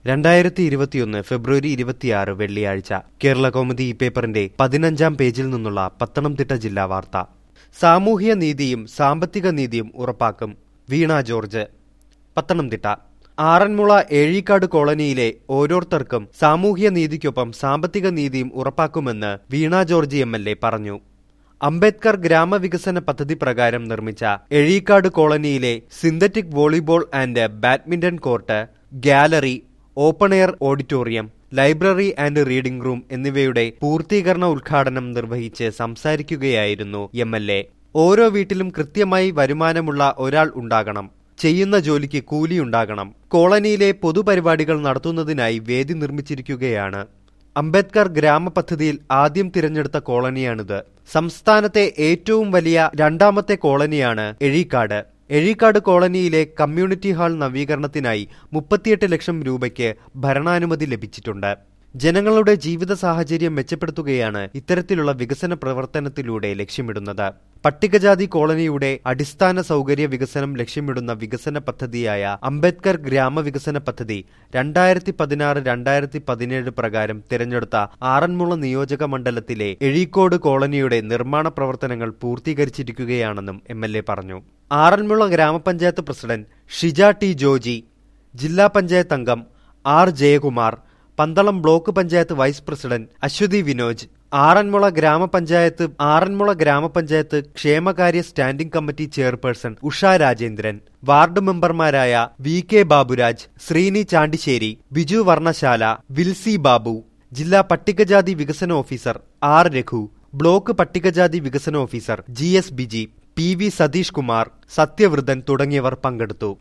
രണ്ടായിരത്തി ഇരുപത്തിയൊന്ന് ഫെബ്രുവരി ഇരുപത്തിയാറ് വെള്ളിയാഴ്ച കേരള കൗമുദി ഈ പേപ്പറിന്റെ പതിനഞ്ചാം പേജിൽ നിന്നുള്ള പത്തനംതിട്ട ജില്ലാ വാർത്ത സാമൂഹ്യ നീതിയും സാമ്പത്തിക നീതിയും ഉറപ്പാക്കും വീണ ജോർജ് പത്തനംതിട്ട ആറന്മുള ഏഴിക്കാട് കോളനിയിലെ ഓരോരുത്തർക്കും സാമൂഹ്യ നീതിക്കൊപ്പം സാമ്പത്തിക നീതിയും ഉറപ്പാക്കുമെന്ന് Veena George M L A പറഞ്ഞു അംബേദ്കർ ഗ്രാമവികസന പദ്ധതി പ്രകാരം നിർമ്മിച്ച എഴീക്കാട് കോളനിയിലെ synthetic volleyball and badminton court gallery open air auditorium library and reading room എന്നിവയുടെ പൂർത്തീകരണ ഉദ്ഘാടനം നിർവഹിച്ച് സംസാരിക്കുകയായിരുന്നു എം എൽ എ ഓരോ വീട്ടിലും കൃത്യമായി വരുമാനമുള്ള ഒരാൾ ഉണ്ടാകണം ചെയ്യുന്ന ജോലിക്ക് കൂലിയുണ്ടാകണം കോളനിയിലെ പൊതുപരിപാടികൾ നടത്തുന്നതിനായി വേദി നിർമ്മിച്ചിരിക്കുകയാണ് അംബേദ്കർ ഗ്രാമപദ്ധതിയിൽ ആദ്യം തിരഞ്ഞെടുത്ത കോളനിയാണിത് സംസ്ഥാനത്തെ ഏറ്റവും വലിയ രണ്ടാമത്തെ കോളനിയാണ് എഴീക്കാട് എഴീക്കാട് കോളനിയിലെ കമ്മ്യൂണിറ്റി ഹാൾ നവീകരണത്തിനായി മുപ്പത്തിയെട്ട് ലക്ഷം രൂപയ്ക്ക് ഭരണാനുമതി ലഭിച്ചിട്ടുണ്ട് ജനങ്ങളുടെ ജീവിത സാഹചര്യം മെച്ചപ്പെടുത്തുകയാണ് ഇത്തരത്തിലുള്ള വികസന പ്രവർത്തനത്തിലൂടെ ലക്ഷ്യമിടുന്നത് പട്ടികജാതി കോളനിയുടെ അടിസ്ഥാന സൗകര്യ വികസനം ലക്ഷ്യമിടുന്ന വികസന പദ്ധതിയായ അംബേദ്കർ ഗ്രാമവികസന പദ്ധതി രണ്ടായിരത്തി പതിനാറ് രണ്ടായിരത്തി പതിനേഴ് പ്രകാരം തിരഞ്ഞെടുത്ത ആറന്മുള നിയോജക മണ്ഡലത്തിലെ എഴീക്കോട് കോളനിയുടെ നിർമ്മാണ പ്രവർത്തനങ്ങൾ പൂർത്തീകരിച്ചിരിക്കുകയാണെന്നും എം എൽ എ പറഞ്ഞു ആറന്മുള ഗ്രാമപഞ്ചായത്ത് പ്രസിഡന്റ് ഷിജ ടി ജോജി ജില്ലാ പഞ്ചായത്ത് അംഗം R Jayakumar Pandalam block panchayat vice president Aswathi Vinoj Aranmula ഗ്രാമപഞ്ചായത്ത് ആറന്മുള ഗ്രാമപഞ്ചായത്ത് ക്ഷേമകാര്യ standing committee chairperson Usha Rajendran ward മെമ്പർമാരായ വി കെ ബാബുരാജ് ശ്രീനി ചാണ്ടിശ്ശേരി ബിജു വർണ്ണശാല വിൽസി ബാബു ജില്ലാ പട്ടികജാതി വികസന ഓഫീസർ ആർ രഘു ബ്ലോക്ക് പട്ടികജാതി വികസന officer G S Biji P V Satheesh Kumar Sathyavrathan തുടങ്ങിയവർ പങ്കെടുത്തു